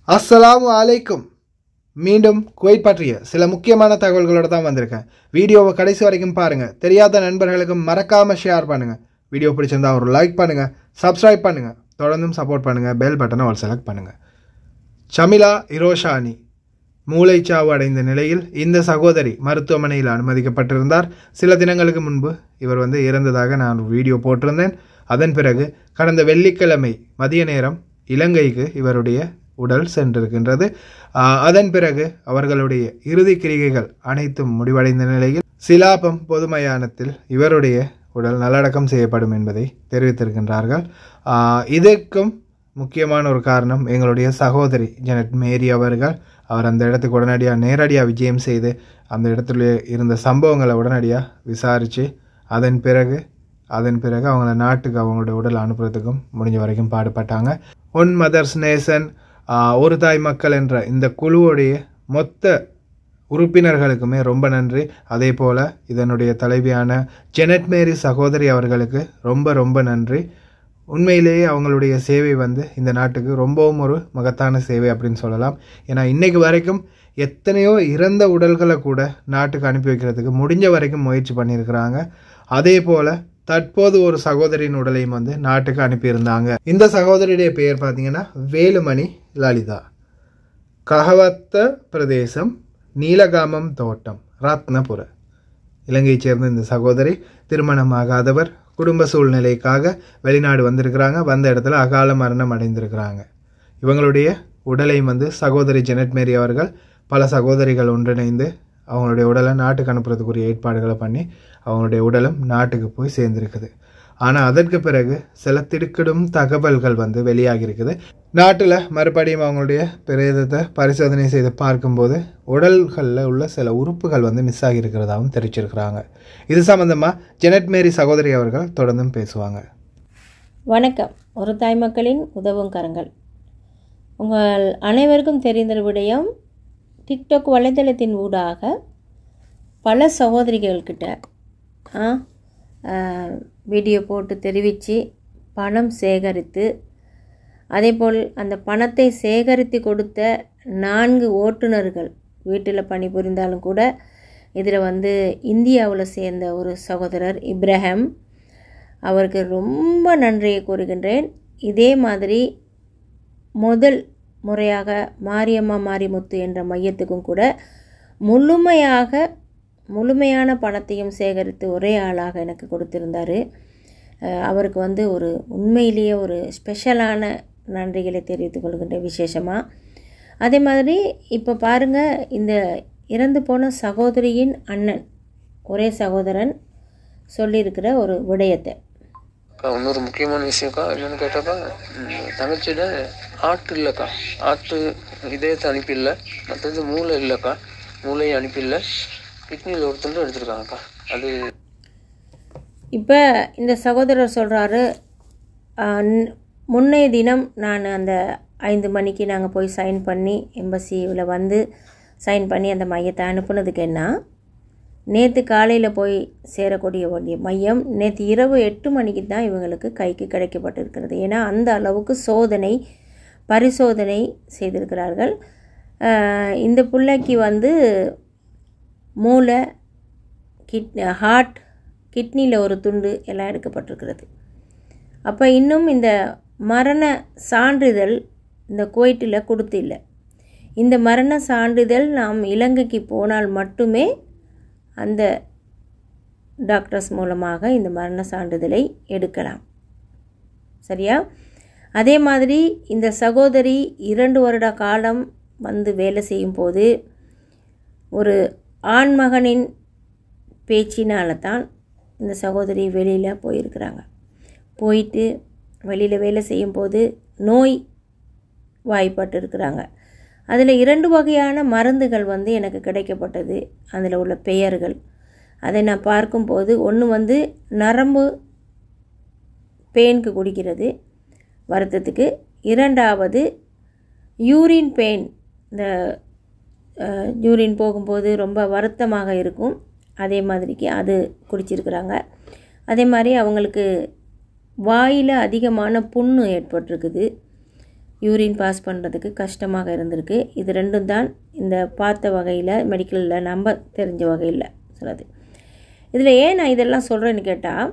அஸ்ஸலாமு அலைக்கும் மீண்டும் குவைத் பற்றிய சில முக்கியமான தகவல்களோட தான் வந்திருக்கேன் வீடியோவை கடைசி வரைக்கும் பாருங்கள் தெரியாத நண்பர்களுக்கும் மறக்காமல் ஷேர் பண்ணுங்கள் வீடியோ பிடிச்சிருந்தா ஒரு லைக் பண்ணுங்கள் சப்ஸ்கிரைப் பண்ணுங்கள் தொடர்ந்தும் சப்போர்ட் பண்ணுங்கள் பெல் பட்டனை ஒரு செலக்ட் பண்ணுங்கள் ஷமிலா இரோஷானி மூளைச்சாவு அடைந்த நிலையில் இந்த சகோதரி மருத்துவமனையில் அனுமதிக்கப்பட்டிருந்தார் சில தினங்களுக்கு முன்பு இவர் வந்து இறந்ததாக நான் ஒரு வீடியோ போட்டிருந்தேன் அதன் பிறகு கடந்த வெள்ளிக்கிழமை மதிய நேரம் இலங்கைக்கு இவருடைய உடல் சென்றிருக்கின்றது ஆஹ், அதன் பிறகு அவர்களுடைய இறுதி கிரிகைகள் அனைத்தும் முடிவடைந்த நிலையில் சிலாபம் பொது மயானத்தில் இவருடைய உடல் நல்லடக்கம் செய்யப்படும் என்பதை தெரிவித்திருக்கின்றார்கள் ஆஹ், இதற்கும் முக்கியமான ஒரு காரணம் எங்களுடைய சகோதரி ஜெனட் மேரி அவர்கள் அவர் அந்த இடத்துக்கு உடனடியாக நேரடியாக விஜயம் செய்து அந்த இடத்துல இருந்த சம்பவங்களை உடனடியாக விசாரித்து அதன் பிறகு அதன் பிறகு அவங்கள நாட்டுக்கு அவங்களுடைய உடல் அனுப்புறதுக்கும் முடிஞ்ச வரைக்கும் பாடுபட்டாங்க ஒன் மதர்ஸ் நேசன் ஆஹ், ஒரு தாய் மக்கள் என்ற இந்த குழுவுடைய மொத்த உறுப்பினர்களுக்குமே ரொம்ப நன்றி அதே போல் இதனுடைய தலைவியான ஜெனட் மேரி சகோதரி அவர்களுக்கு ரொம்ப ரொம்ப நன்றி உண்மையிலேயே அவங்களுடைய சேவை வந்து இந்த நாட்டுக்கு ரொம்பவும் ஒரு மகத்தான சேவை அப்படின்னு சொல்லலாம் ஏன்னா இன்னைக்கு வரைக்கும் எத்தனையோ இறந்த உடல்களை கூட நாட்டுக்கு அனுப்பி வைக்கிறதுக்கு முடிஞ்ச வரைக்கும் முயற்சி பண்ணியிருக்கிறாங்க அதே போல் தற்போது ஒரு சகோதரியின் உடலையும் வந்து நாட்டுக்கு அனுப்பியிருந்தாங்க இந்த சகோதரியுடைய பெயர் பார்த்தீங்கன்னா வேலுமணி லலிதா கஹவத்த பிரதேசம் நீலகாமம் தோட்டம் ரத்னபுர இலங்கையைச் சேர்ந்த இந்த சகோதரி திருமணமாகாதவர் குடும்ப சூழ்நிலைக்காக வெளிநாடு வந்திருக்கிறாங்க வந்த இடத்துல அகால மரணம் அடைந்திருக்கிறாங்க இவங்களுடைய உடலையும் வந்து சகோதரி ஜெனட் மேரி அவர்கள் பல சகோதரிகள் ஒன்றிணைந்து அவங்களுடைய உடலை நாட்டுக்கு அனுப்புறதுக்குரிய ஏற்பாடுகளை பண்ணி அவங்களுடைய உடலும் நாட்டுக்கு போய் சேர்ந்திருக்குது ஆனால் அதற்கு பிறகு சில திடுக்கிடும் தகவல்கள் வந்து வெளியாகி இருக்குது நாட்டில் மறுபடியும் அவங்களுடைய பிரேதத்தை பரிசோதனை செய்து பார்க்கும்போது உடல்களில் உள்ள சில உறுப்புகள் வந்து மிஸ் ஆகியிருக்கிறதாகவும் தெரிவிச்சிருக்கிறாங்க இது சம்பந்தமாக ஜெனட் மேரி சகோதரி அவர்கள் தொடர்ந்தும் பேசுவாங்க வணக்கம் ஒரு தாய் மக்களின் உதவும் கரங்கள் உங்கள் அனைவருக்கும் தெரிந்த விடயம் டிக்டாக் வலைதளத்தின் ஊடாக பல சகோதரிகள்கிட்ட ஆ, ஆ, வீடியோ போட்டு தெரிவித்து பணம் சேகரித்து அதேபோல் அந்த பணத்தை சேகரித்து கொடுத்த நான்கு ஓட்டுநர்கள் வீட்டில் பணிபுரிந்தாலும் கூட இதில் வந்து இந்தியாவில் சேர்ந்த ஒரு சகோதரர் இப்ராஹிம் அவருக்கு ரொம்ப நன்றியை கூறுகின்றேன் இதே மாதிரி முதல் முறையாக மாரியம்மா மாரிமுத்து என்ற மையத்துக்கும் கூட முழுமையாக முழுமையான பணத்தையும் சேகரித்து ஒரே ஆளாக எனக்கு கொடுத்திருந்தார் அஹ் அவருக்கு வந்து ஒரு உண்மையிலேயே ஒரு ஸ்பெஷலான நன்றிகளை தெரிவித்துக் கொள்கின்றேன் விசேஷமாக அதே மாதிரி இப்போ பாருங்கள் இந்த இறந்து போன சகோதரியின் அண்ணன் ஒரே சகோதரன் சொல்லியிருக்கிற ஒரு விடயத்தை அக்கா இன்னொரு முக்கியமான விஷயம்க்கா என்னன்னு கேட்டாக்கா ம், தங்கச்சியில ஆட்டு இல்லைக்கா ஆட்டு இதயத்தை அனுப்பிடல மற்றது மூளை இல்லைக்கா மூளையை அனுப்பிடல கிட்னியில் ஒரு துண்டு எடுத்திருக்காங்கக்கா அது இப்போ இந்த சகோதரர் சொல்கிறாரு முன்னைய தினம் நான் அந்த ஐந்து மணிக்கு நாங்கள் போய் சைன் பண்ணி எம்பசியில் வந்து சைன் பண்ணி அந்த மையத்தை அனுப்புனதுக்கு என்ன நேற்று காலையில் போய் சேரக்கூடிய வேண்டிய மையம் நேற்று இரவு எட்டு மணிக்கு தான் இவங்களுக்கு கைக்கு கிடைக்கப்பட்டிருக்கிறது ஏன்னா அந்த அளவுக்கு சோதனை பரிசோதனை செய்திருக்கிறார்கள் அஹ் இந்த பிள்ளைக்கு வந்து மூளை கிட் ஹார்ட் கிட்னியில் ஒரு துண்டு எல்லாம் எடுக்கப்பட்டிருக்கிறது அப்போ இன்னும் இந்த மரண சான்றிதழ் இந்த குவைட்டில் கொடுத்து இல்லை இந்த மரண சான்றிதழ் நாம் இலங்கைக்கு போனால் மட்டுமே அந்த டாக்டர்ஸ் மூலமாக இந்த மரண சான்றிதழை எடுக்கலாம் சரியா அதே மாதிரி இந்த சகோதரி இரண்டு வருட காலம் வந்து வேலை செய்யும் போது ஒரு ஆண்மகனின் பேச்சினால தான் இந்த சகோதரி வெளியில் போயிருக்கிறாங்க போயிட்டு வெளியில் வேலை செய்யும்போது நோய் வாய்ப்பட்டு இருக்கிறாங்க அதில் இரண்டு வகையான மருந்துகள் வந்து எனக்கு கிடைக்கப்பட்டது அதில் உள்ள பெயர்கள் அதை நான் பார்க்கும்போது ஒன்று வந்து நரம்பு பெயினுக்கு குடிக்கிறது வருத்தத்துக்கு இரண்டாவது யூரின் பெயின் இந்த அஹ், யூரின் போகும்போது ரொம்ப வருத்தமாக இருக்கும் அதே மாதிரிக்கு அது குடிச்சிருக்கிறாங்க அதே மாதிரி அவங்களுக்கு வாயில் அதிகமான புண்ணு ஏற்பட்டிருக்குது யூரின் பாஸ் பண்ணுறதுக்கு கஷ்டமாக இருந்திருக்கு இது ரெண்டும் தான் இந்த பார்த்த வகையில் மெடிக்கலில் நம்ம தெரிஞ்ச வகையில் சொல்லுது இதில் ஏன் நான் இதெல்லாம் சொல்கிறேன்னு கேட்டால்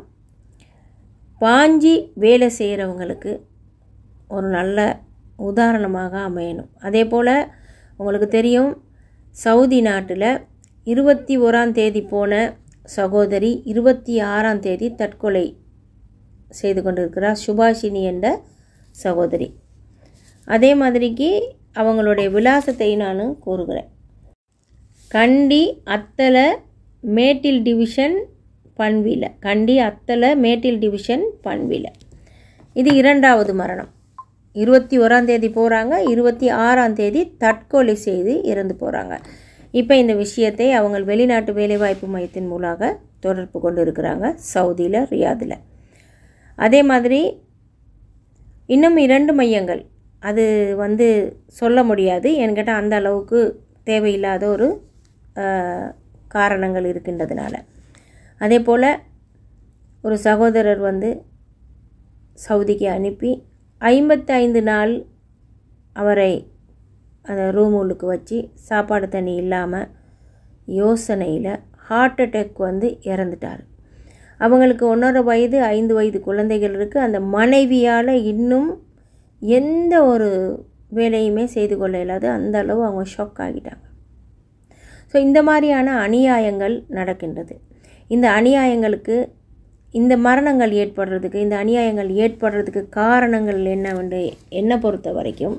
பாஞ்சி வேலை செய்கிறவங்களுக்கு ஒரு நல்ல உதாரணமாக அமையணும் அதே போல் உங்களுக்கு தெரியும் சவுதி நாட்டில் இருபத்தி ஓராம் தேதி போன சகோதரி இருபத்தி ஆறாம் தேதி தற்கொலை செய்து கொண்டிருக்கிறார் சுபாஷினி என்ற சகோதரி அதே மாதிரிக்கு அவங்களுடைய விலாசத்தை நான் கூறுகிறேன் கண்டி அத்தலை மேட்டில் டிவிஷன் பண்வில கண்டி அத்தலை மேட்டில் டிவிஷன் பண்வில இது இரண்டாவது மரணம் இருபத்தி ஓராம் தேதி போகிறாங்க இருபத்தி ஆறாம் தேதி தற்கொலை செய்து இறந்து போகிறாங்க இப்போ இந்த விஷயத்தை அவங்க வெளிநாட்டு வேலைவாய்ப்பு மையத்தின் மூலமாக தொடர்பு கொண்டு இருக்கிறாங்க சவுதியில் ரியாதில் அதே மாதிரி இன்னும் இரண்டு மையங்கள் அது வந்து சொல்ல முடியாது என்கிட்ட அந்த அளவுக்கு தேவையில்லாத ஒரு அஹ், காரணங்கள் இருக்கின்றதுனால அதே போல் ஒரு சகோதரர் வந்து சவுதிக்கு அனுப்பி ஐம்பத்தைந்து நாள் அவரை அந்த ரூம் உள்ளுக்கு வச்சு சாப்பாடு தண்ணி இல்லாமல் யோசனையில் ஹார்ட் அட்டாக் வந்து இறந்துட்டார் அவங்களுக்கு ஒன்றரை வயது ஐந்து வயது குழந்தைகள் இருக்குது அந்த மனைவியால் இன்னும் எந்த ஒரு வேலையுமே செய்து கொள்ள இயலாது அந்த அளவு அவங்க ஷாக் ஆகிட்டாங்க ஸோ இந்த மாதிரியான அநியாயங்கள் நடக்கின்றது இந்த அநியாயங்களுக்கு இந்த மரணங்கள் ஏற்படுறதுக்கு இந்த அநியாயங்கள் ஏற்படுறதுக்கு காரணங்கள் என்னவென்று என்னை பொறுத்த வரைக்கும்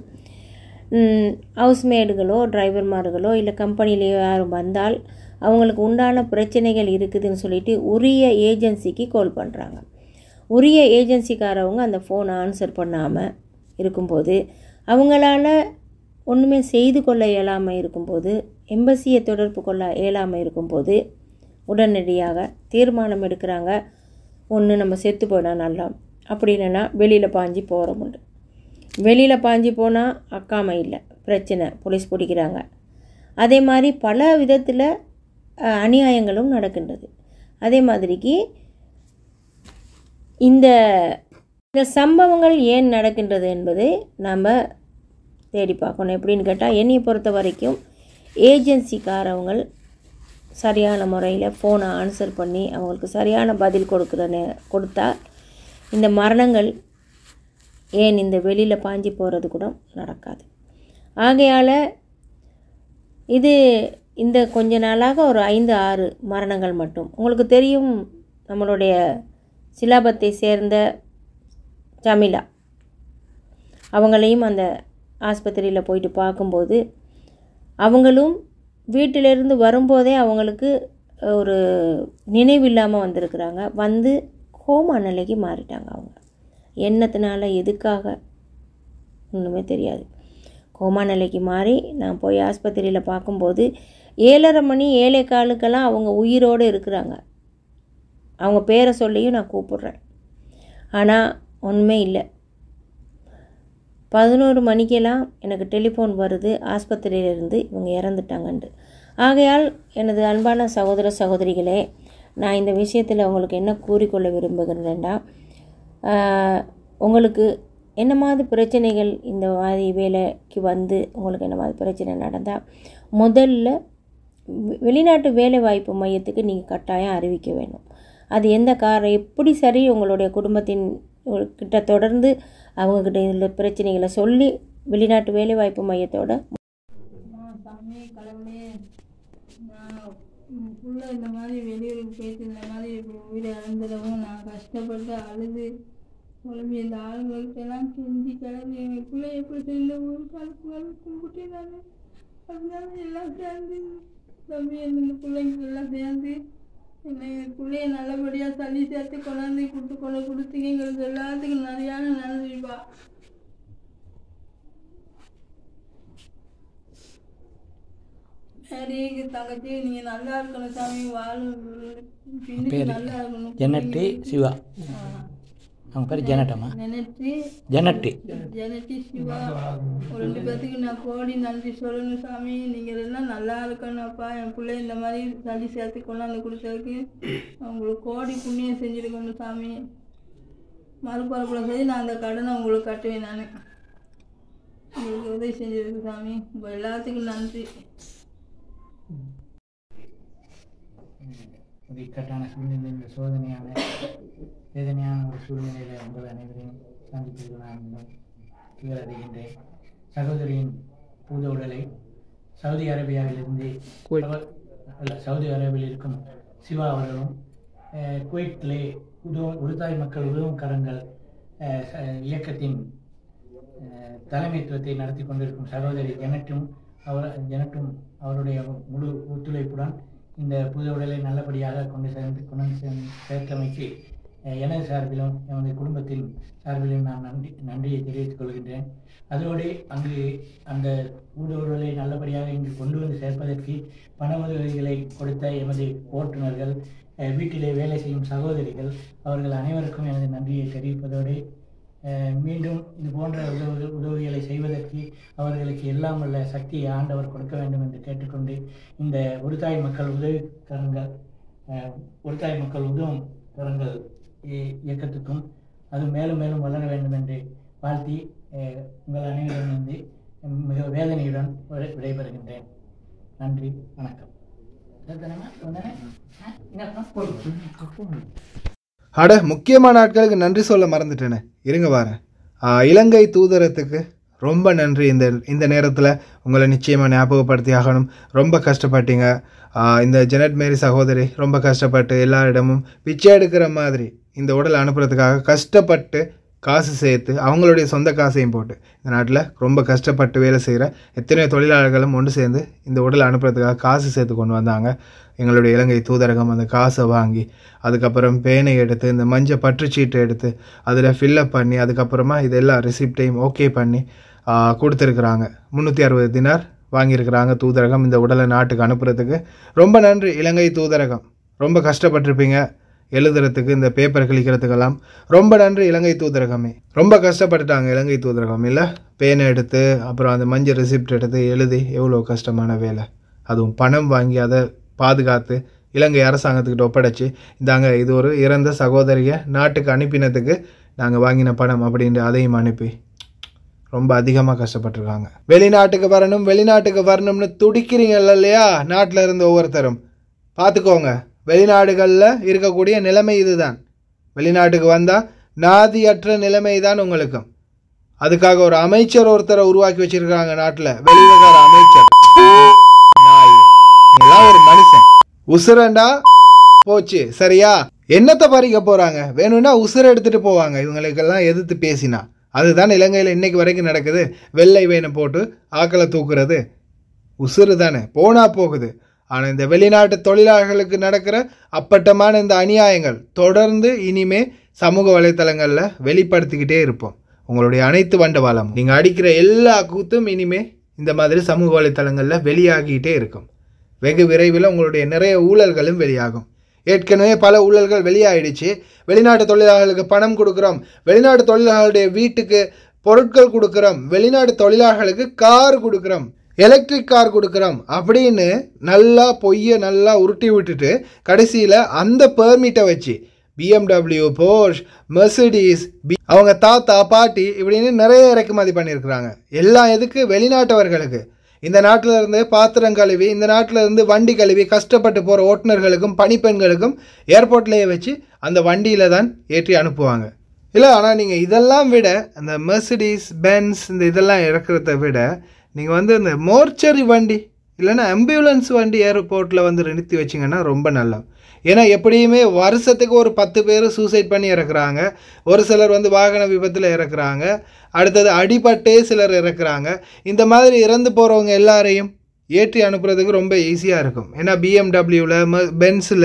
ஹவுஸ்மேடுகளோ டிரைவர்மார்களோ இல்லை கம்பெனிலேயோ யாரும் வந்தால் அவங்களுக்கு உண்டான பிரச்சனைகள் இருக்குதுன்னு சொல்லிட்டு உரிய ஏஜென்சிக்கு கால் பண்ணுறாங்க உரிய ஏஜென்சிக்காரவங்க அந்த ஃபோனை ஆன்சர் பண்ணாமல் இருக்கும்போது அவங்களால ஒன்றுமே செய்து கொள்ள இயலாமல் இருக்கும்போது எம்பசியை தொடர்பு கொள்ள இயலாமல் இருக்கும்போது உடனடியாக தீர்மானம் எடுக்கிறாங்க ஒன்று நம்ம செத்து போயிடா நல்லா அப்படி இல்லைன்னா வெளியில் பாஞ்சு போகிறோம் உண்டு வெளியில் பாஞ்சு போனால் அக்காம இல்லை பிரச்சனை போலீஸ் பிடிக்கிறாங்க அதே மாதிரி பல விதத்தில் அஹ், அநியாயங்களும் நடக்கின்றது அதே மாதிரிக்கு இந்த இந்த சம்பவங்கள் ஏன் நடக்கின்றது என்பது நாம் தேடி பார்க்கணும் எப்படின்னு கேட்டால் என்னையை பொறுத்த வரைக்கும் ஏஜென்சிக்காரவங்க சரியான முறையில் ஃபோனை ஆன்சர் பண்ணி அவங்களுக்கு சரியான பதில் கொடுக்குற நே கொடுத்தா இந்த மரணங்கள் ஏன் இந்த வெளியில் பாஞ்சு போகிறது கூட நடக்காது ஆகையால் இது இந்த கொஞ்ச நாளாக ஒரு ஐந்து ஆறு மரணங்கள் மட்டும் உங்களுக்கு தெரியும் நம்மளுடைய சிலாபத்தை சேர்ந்த ஜமிலா அவங்களையும் அந்த ஆஸ்பத்திரியில் போயிட்டு பார்க்கும்போது அவங்களும் வீட்டிலிருந்து வரும்போதே அவங்களுக்கு ஒரு நினைவில்லாமல் வந்திருக்கிறாங்க வந்து கோமா நிலைக்கு மாறிட்டாங்க அவங்க என்னத்தினால எதுக்காக ஒன்றுமே தெரியாது கோமா நிலைக்கு மாறி நான் போய் ஆஸ்பத்திரியில் பார்க்கும்போது ஏழரை மணி ஏழை காலுக்கெல்லாம் அவங்க உயிரோடு இருக்கிறாங்க அவங்க பேரை சொல்லியும் நான் கூப்பிடுறேன் ஆனால் ஒன்றுமே இல்லை பதினோரு மணிக்கெல்லாம் எனக்கு டெலிஃபோன் வருது ஆஸ்பத்திரியிலிருந்து இவங்க இறந்துட்டாங்கன்ட்டு ஆகையால் எனது அன்பான சகோதர சகோதரிகளே நான் இந்த விஷயத்தில் உங்களுக்கு என்ன கூறிக்கொள்ள விரும்புகிறேன்டா ஆஹ், உங்களுக்கு என்ன மாதிரி பிரச்சனைகள் இந்த மாதிரி வேலைக்கு வந்து உங்களுக்கு என்ன மாதிரி பிரச்சனை நடந்தால் முதல்ல வெ- வெளிநாட்டு வேலை வாய்ப்பு மையத்துக்கு நீங்கள் கட்டாயம் அறிவிக்க வேணும் அது எந்த காரணம் எப்படி சரி உங்களுடைய குடும்பத்தின் ஒரு கிட்ட தொடர்ந்து அவங்கக்கிட்ட இதில் பிரச்சனைகளை சொல்லி வெளிநாட்டு வேலை வாய்ப்பு மையத்தோட நான் சாமி கடவுளே நான் உம் புள்ள இந்த மாதிரி வெளியூருக்கு போயிட்டு இந்த மாதிரி இப்படி உயிரை இழந்துடவும் நான் கஷ்டப்பட்டு அழுது குழம்பி இந்த ஆளுங்கள்ட்டெல்லாம் கெஞ்சி கிளம்பி எங்கள் பிள்ளை எப்படி சேர்ந்து ஊருக்கு அனுப்புனாலும் கும்பிட்டு நான் அதனால எல்லாம் சேர்ந்து தம்பி இந்த பிள்ளைங்க எல்லாம் சேர்ந்து என்னை என் பிள்ளைய நல்லபடியாக தள்ளி சேர்த்து கொண்டாந்து கொடுத்து கொண்டு கொடுத்தீங்க எங்களுக்கு எல்லாத்துக்கும் நிறையான நன்றிப்பா சரி தங்கச்சி நீங்க நல்லா இருக்கணும் சாமி வாழும் பின்னுக்கு நல்லா இருக்கணும் ஜெனட்டி சிவா அவங்க பேர் ஜெனட்டம்மா நினைச்சு ஜெனட்டி ஜெனட்டி சிவா ஒரு ரெண்டு பேத்துக்கு நான் கோடி நன்றி சொல்லணும் சாமி நீங்க எல்லாம் நல்லா இருக்கணும்ப்பா என் பிள்ளை இந்த மாதிரி தள்ளி சேர்த்து கொண்டாந்து கொடுத்ததுக்கு உங்களுக்கு கோடி புண்ணியம் செஞ்சிருக்கணும் சாமி மறுபரப்புல சரி நான் அந்த கடனை உங்களுக்கு கட்டுவேன் நான் உங்களுக்கு உதவி செஞ்சதுக்கு சாமி உங்கள் எல்லாத்துக்கும் நன்றி ஒரு இக்கட்டான சூழ்நிலை இந்த சோதனையான வேதனையான ஒரு சூழ்நிலையில் உங்கள் அனைவரையும் சந்திப்பதில் நான் மிகவும் துயரடைகின்றேன் சகோதரியின் பூத உடலை சவுதி அரேபியாவிலிருந்து சகோ- அல்ல சவுதி அரேபியாவில் இருக்கும் சிவா அவர்களும் அஹ், குவைத்திலே உதவும் உருதாய் மக்கள் உதவும் கரங்கள் அஹ், ச- இயக்கத்தின் அஹ், தலைமைத்துவத்தை நடத்தி கொண்டிருக்கும் சகோதரி ஜெனட்டும் அவர் ஜெனட்டும் அவருடைய முழு ஒத்துழைப்புடன் இந்த புது உடலை நல்லபடியாக கொண்டு சேர்ந்து கொண்டு சேர்ந்து சேர்த்தமைக்கு அஹ், எனது சார்பிலும் எமது குடும்பத்தின் சார்பிலும் நான் நன்றி நன்றியை தெரிவித்துக் கொள்கின்றேன் அதோடு அங்கு அந்த ஊட உடலை நல்லபடியாக இங்கு கொண்டு வந்து சேர்ப்பதற்கு பண உதவிகளை கொடுத்த எமது ஓட்டுநர்கள் அஹ், வீட்டிலே வேலை செய்யும் சகோதரிகள் அவர்கள் அனைவருக்கும் எனது நன்றியை தெரிவிப்பதோடு அஹ் மீண்டும் இது போன்ற உதவி உதவிகளை செய்வதற்கு அவர்களுக்கு எல்லாம் உள்ள சக்தியை ஆண்டவர் கொடுக்க வேண்டும் என்று கேட்டுக்கொண்டு இந்த ஒருதாய் மக்கள் உதவி கரங்கள் அஹ், ஒருதாய் மக்கள் உதவும் கரங்கள் இ- இயக்கத்துக்கும் அது மேலும் மேலும் வளர வேண்டும் என்று வாழ்த்தி அஹ், உங்கள் அனைவரும் வந்து மிக வேதனையுடன் விடை- விடைபெறுகின்றேன் நன்றி வணக்கம் சரிதானேம்மா? வந்தானே? ஆ, இங்க இருக்கணும். போதும். அட முக்கியமான ஆட்களுக்கு நன்றி சொல்ல மறந்துட்டேனே இருங்க வாரேன் ஆ, இலங்கை தூதரத்துக்கு ரொம்ப நன்றி இந்த இந்த நேரத்தில் உங்களை நிச்சயமாக ஞாபகப்படுத்தி ஆகணும் ரொம்ப கஷ்டப்பட்டீங்க ஆ, இந்த ஜெனட் மேரி சகோதரி ரொம்ப கஷ்டப்பட்டு எல்லாரிடமும் பிச்சை எடுக்கிற மாதிரி இந்த உடல் அனுப்புறதுக்காக கஷ்டப்பட்டு காசு சேர்த்து அவங்களுடைய சொந்த காசையும் போட்டு இந்த நாட்டில் ரொம்ப கஷ்டப்பட்டு வேலை செய்கிற எத்தனையோ தொழிலாளர்களும் ஒன்று சேர்ந்து இந்த உடல் அனுப்புறதுக்காக காசு சேர்த்து கொண்டு வந்தாங்க எங்களுடைய இலங்கை தூதரகம் அந்த காசை வாங்கி அதுக்கப்புறம் பேனை எடுத்து இந்த மஞ்சள் பற்றுச்சீட்டை எடுத்து அதில் ஃபில்லப் பண்ணி அதுக்கப்புறமா இதெல்லாம் ரிசிப்டையும் ஓகே பண்ணி ஆ, கொடுத்துருக்குறாங்க முந்நூற்றி அறுபது தினார் வாங்கியிருக்கிறாங்க தூதரகம் இந்த உடலை நாட்டுக்கு அனுப்புறதுக்கு ரொம்ப நன்றி இலங்கை தூதரகம் ரொம்ப கஷ்டப்பட்டிருப்பீங்க எழுதுறதுக்கு இந்த பேப்பர் கிழிக்கிறதுக்கெல்லாம் ரொம்ப நன்றி இலங்கை தூதரகமே ரொம்ப கஷ்டப்பட்டுட்டாங்க இலங்கை தூதரகம் இல்லை பேனை எடுத்து அப்புறம் அந்த மஞ்சள் ரிசிப்ட் எடுத்து எழுதி எவ்வளோ கஷ்டமான வேலை அதுவும் பணம் வாங்கி அதை பாதுகாத்து இலங்கை அரசாங்கத்துக்கிட்ட ஒப்படைச்சு இந்தாங்க இது ஒரு இறந்த சகோதரியை நாட்டுக்கு அனுப்பினதுக்கு நாங்கள் வாங்கின பணம் அப்படின்ட்டு அதையும் அனுப்பி ரொம்ப அதிகமாக கஷ்டப்பட்டிருக்காங்க வெளிநாட்டுக்கு வரணும் வெளிநாட்டுக்கு வரணும்னு துடிக்கிறீங்கல்ல இல்லையா நாட்டில் இருந்து ஒவ்வொருத்தரும் பார்த்துக்கோங்க வெளிநாடுகளில் இருக்கக்கூடிய நிலைமை இதுதான் வெளிநாட்டுக்கு வந்தால் நாதியற்ற நிலைமை தான் உங்களுக்கும் அதுக்காக ஒரு அமைச்சர் ஒருத்தரை உருவாக்கி வச்சிருக்காங்க நாட்டில் வெளிவிவகார அமைச்சர் நாய் நீங்கெல்லாம் ஒரு மனுஷன் உசுரண்டா போச்சு சரியா என்னத்தை பறிக்க போறாங்க வேணும்னா உசுர எடுத்துட்டு போவாங்க இவங்களுக்கெல்லாம் எதிர்த்து பேசினா அதுதான் இலங்கையில் இன்னைக்கு வரைக்கும் நடக்குது வெள்ளை வேனை போட்டு ஆக்களை தூக்குறது உசுறு தானே போனா போகுது ஆனால் இந்த வெளிநாட்டு தொழிலாளர்களுக்கு நடக்கிற அப்பட்டமான இந்த அநியாயங்கள் தொடர்ந்து இனிமே சமூக வலைத்தளங்களில் வெளிப்படுத்திக்கிட்டே இருப்போம் உங்களுடைய அனைத்து வண்டவாளம் நீங்கள் அடிக்கிற எல்லா கூத்தும் இனிமே இந்த மாதிரி சமூக வலைத்தளங்களில் வெளியாகிட்டே இருக்கும் வெகு விரைவில் உங்களுடைய நிறைய ஊழல்களும் வெளியாகும் ஏற்கனவே பல ஊழல்கள் வெளியாயிடுச்சு வெளிநாட்டு தொழிலாளர்களுக்கு பணம் கொடுக்குறோம் வெளிநாட்டு தொழிலாளர்களுடைய வீட்டுக்கு பொருட்கள் கொடுக்குறோம் வெளிநாட்டு தொழிலாளர்களுக்கு கார் கொடுக்குறோம் எலக்ட்ரிக் கார் கொடுக்குறோம் அப்படின்னு நல்லா பொய்யை நல்லா உருட்டி விட்டுட்டு கடைசியில் அந்த பெர்மிட்டை வச்சு பிஎம்டபிள்யூ போர்ஷ் மெர்சிடிஸ் பி அவங்க தாத்தா பாட்டி இப்படின்னு நிறைய இறக்குமதி பண்ணியிருக்கிறாங்க எல்லாம் எதுக்கு வெளிநாட்டவர்களுக்கு இந்த நாட்டில் இருந்து பாத்திரம் கழுவி இந்த நாட்டில் இருந்து வண்டி கழுவி கஷ்டப்பட்டு போகிற ஓட்டுநர்களுக்கும் பணிப்பெண்களுக்கும் ஏர்போர்ட்லேயே வச்சு அந்த வண்டியில் தான் ஏற்றி அனுப்புவாங்க இல்லை ஆனால் நீங்கள் இதெல்லாம் விட அந்த மெர்சிடிஸ் பென்ஸ் இந்த இதெல்லாம் இறக்குறத விட நீங்கள் வந்து இந்த மோர்ச்சரி வண்டி இல்லைன்னா ஆம்புலன்ஸ் வண்டி ஏர்போர்ட்டில் வந்து நிறுத்தி வச்சிங்கன்னா ரொம்ப நல்லா ஏன்னா எப்படியுமே வருஷத்துக்கு ஒரு பத்து பேர் சூசைட் பண்ணி இறக்குறாங்க ஒரு சிலர் வந்து வாகன விபத்தில் இறக்குறாங்க அடுத்தது அடிபட்டே சிலர் இறக்குறாங்க இந்த மாதிரி இறந்து போகிறவங்க எல்லாரையும் ஏற்றி அனுப்புறதுக்கு ரொம்ப ஈஸியாக இருக்கும் ஏன்னா பிஎம்டபிள்யூவில் பென்ஸில்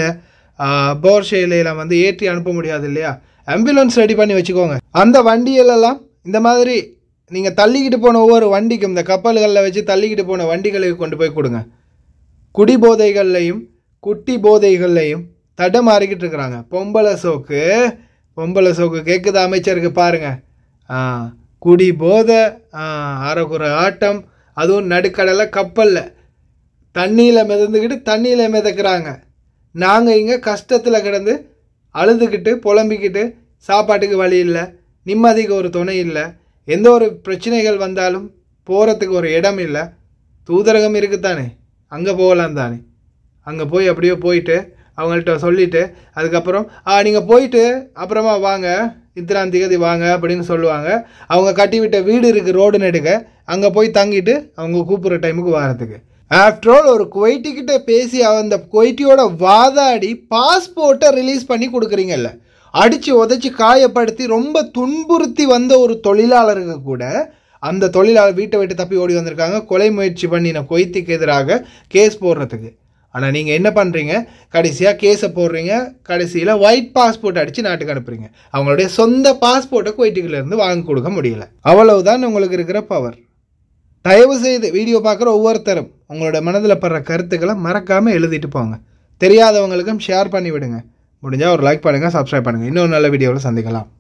போர்ஷேலாம் வந்து ஏற்றி அனுப்ப முடியாது இல்லையா ஆம்புலன்ஸ் ரெடி பண்ணி வச்சுக்கோங்க அந்த வண்டியிலெல்லாம் இந்த மாதிரி நீங்கள் தள்ளிக்கிட்டு போன ஒவ்வொரு வண்டிக்கும் இந்த கப்பல்களில் வச்சு தள்ளிக்கிட்டு போன வண்டிகளுக்கு கொண்டு போய் கொடுங்க குடி போதைகள்லையும் குட்டி போதைகள்லையும் தடமாறிக்கிட்டு இருக்கிறாங்க பொம்பளை சோக்கு பொம்பளை சோக்கு கேட்குது அமைச்சருக்கு பாருங்க ஆ குடி போதை ஆ, அரைக்குறை ஆட்டம் அதுவும் நடுக்கடலை கப்பலில் தண்ணியில் மிதந்துக்கிட்டு தண்ணியில் மிதக்கிறாங்க நாங்கள் இங்கே கஷ்டத்தில் கிடந்து அழுதுகிட்டு புலம்பிக்கிட்டு சாப்பாட்டுக்கு வழி இல்லை நிம்மதிக்கு ஒரு துணை இல்லை எந்த ஒரு பிரச்சனைகள் வந்தாலும் போகிறதுக்கு ஒரு இடம் இல்லை தூதரகம் இருக்குத்தானே அங்கே போகலாம் தானே அங்கே போய் அப்படியே போயிட்டு அவங்கள்ட்ட சொல்லிட்டு அதுக்கப்புறம் ஆ நீங்கள் போயிட்டு அப்புறமா வாங்க இத்தனாம் திகதி வாங்க அப்படின்னு சொல்லுவாங்க அவங்க கட்டி விட்ட வீடு இருக்குது ரோடு நெடுக்க அங்கே போய் தங்கிட்டு அவங்க கூப்பிட்ற டைமுக்கு வரதுக்கு ஆஃப்டர் ஆல் ஒரு குவைட்டிக்கிட்ட பேசி அந்த குவைட்டியோட வாதாடி பாஸ்போர்ட்டை ரிலீஸ் பண்ணி கொடுக்குறீங்கல்ல அடித்து உதச்சி காயப்படுத்தி ரொம்ப துன்புறுத்தி வந்த ஒரு தொழிலாளருக்கு கூட அந்த தொழிலாளர் வீட்டை விட்டு தப்பி ஓடி வந்திருக்காங்க கொலை முயற்சி பண்ணின கொய்த்துக்கு எதிராக கேஸ் போடுறதுக்கு ஆனால் நீங்கள் என்ன பண்ணுறீங்க கடைசியாக கேஸை போடுறீங்க கடைசியில் ஒயிட் பாஸ்போர்ட் அடித்து நாட்டுக்கு அனுப்புறீங்க அவங்களுடைய சொந்த பாஸ்போர்ட்டை குவைட்டுக்குலேருந்து வாங்கி கொடுக்க முடியல அவ்வளவுதான் உங்களுக்கு இருக்கிற பவர் தயவு செய்து வீடியோ பார்க்குற ஒவ்வொருத்தரும் உங்களோட மனதில் படுற கருத்துக்களை மறக்காமல் எழுதிட்டு போங்க தெரியாதவங்களுக்கும் ஷேர் பண்ணி விடுங்க முடிஞ்சால் ஒரு லைக் பண்ணுங்கள் சப்ஸ்கிரைப் பண்ணுங்கள் இன்னொரு நல்ல வீடியோவில் சந்திக்கலாம்